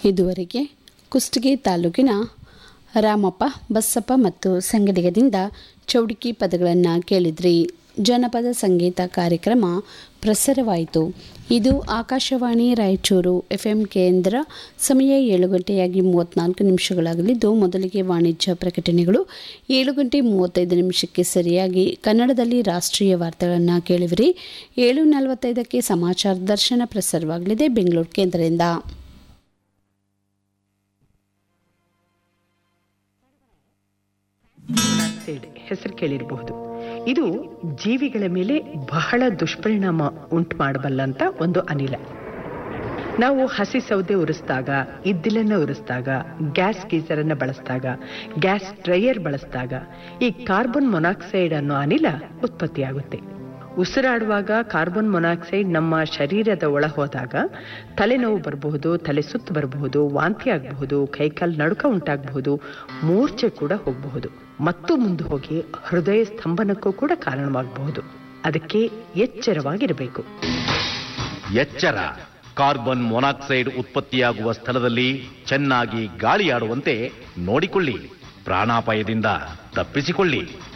ಇದುವರೆಗೆ ಕುಷ್ಟಗಿ ತಾಲೂಕಿನ ರಾಮಪ್ಪ ಬಸಪ್ಪ ಮತ್ತು ಸಂಗಡಿಗದಿಂದ ಚೌಡಿಕಿ ಪದಗಳನ್ನು ಕೇಳಿದ್ರಿ ಜನಪದ ಸಂಗೀತ ಕಾರ್ಯಕ್ರಮ ಪ್ರಸಾರವಾಯಿತು ಇದು ಆಕಾಶವಾಣಿ ರಾಯಚೂರು ಎಫ್ ಎಂ ಕೇಂದ್ರ ಸಮಯ ಏಳು ಗಂಟೆಯಾಗಿ ಮೂವತ್ತ್ನಾಲ್ಕು ನಿಮಿಷಗಳಾಗಲಿದ್ದು ಮೊದಲಿಗೆ ವಾಣಿಜ್ಯ ಪ್ರಕಟಣೆಗಳು ಏಳು ಗಂಟೆ ಮೂವತ್ತೈದು ನಿಮಿಷಕ್ಕೆ ಸರಿಯಾಗಿ ಕನ್ನಡದಲ್ಲಿ ರಾಷ್ಟ್ರೀಯ ವಾರ್ತೆಗಳನ್ನು ಕೇಳಿವಿರಿ ಏಳು ನಲವತ್ತೈದಕ್ಕೆ ಸಮಾಚಾರ ದರ್ಶನ ಪ್ರಸಾರವಾಗಲಿದೆ ಬೆಂಗಳೂರು ಕೇಂದ್ರದಿಂದ ಮೊನಾಕ್ಸೈಡ್ ಹೆಸರು ಕೇಳಿರಬಹುದು ಇದು ಜೀವಿಗಳ ಮೇಲೆ ಬಹಳ ದುಷ್ಪರಿಣಾಮ ಉಂಟು ಮಾಡಬಲ್ಲಂತ ಒಂದು ಅನಿಲ ನಾವು ಹಸಿ ಸೌದೆ ಉರಿಸಿದಾಗ ಇದ್ದಿಲನ್ನ ಉರಿಸಿದಾಗ ಗ್ಯಾಸ್ ಗೀಸರ್ ಅನ್ನ ಬಳಸಿದಾಗ ಗ್ಯಾಸ್ ಡ್ರೈಯರ್ ಬಳಸಿದಾಗ ಈ ಕಾರ್ಬನ್ ಮೊನಾಕ್ಸೈಡ್ ಅನ್ನೋ ಅನಿಲ ಉತ್ಪತ್ತಿಯಾಗುತ್ತೆ ಉಸಿರಾಡುವಾಗ ಕಾರ್ಬನ್ ಮೊನಾಕ್ಸೈಡ್ ನಮ್ಮ ಶರೀರದ ಒಳ ಹೋದಾಗ ತಲೆನೋವು ಬರಬಹುದು ತಲೆ ಸುತ್ತು ಬರಬಹುದು ವಾಂತಿ ಆಗಬಹುದು ಕೈಕಾಲು ನಡುಕ ಉಂಟಾಗಬಹುದು ಮೂರ್ಛೆ ಕೂಡ ಹೋಗಬಹುದು ಮತ್ತು ಮುಂದೆ ಹೋಗಿ ಹೃದಯ ಸ್ತಂಭನಕ್ಕೂ ಕೂಡ ಕಾರಣವಾಗಬಹುದು ಅದಕ್ಕೆ ಎಚ್ಚರವಾಗಿರಬೇಕು ಎಚ್ಚರ ಕಾರ್ಬನ್ ಮೊನಾಕ್ಸೈಡ್ ಉತ್ಪತ್ತಿಯಾಗುವ ಸ್ಥಳದಲ್ಲಿ ಚೆನ್ನಾಗಿ ಗಾಳಿಯಾಡುವಂತೆ ನೋಡಿಕೊಳ್ಳಿ ಪ್ರಾಣಾಪಾಯದಿಂದ ತಪ್ಪಿಸಿಕೊಳ್ಳಿ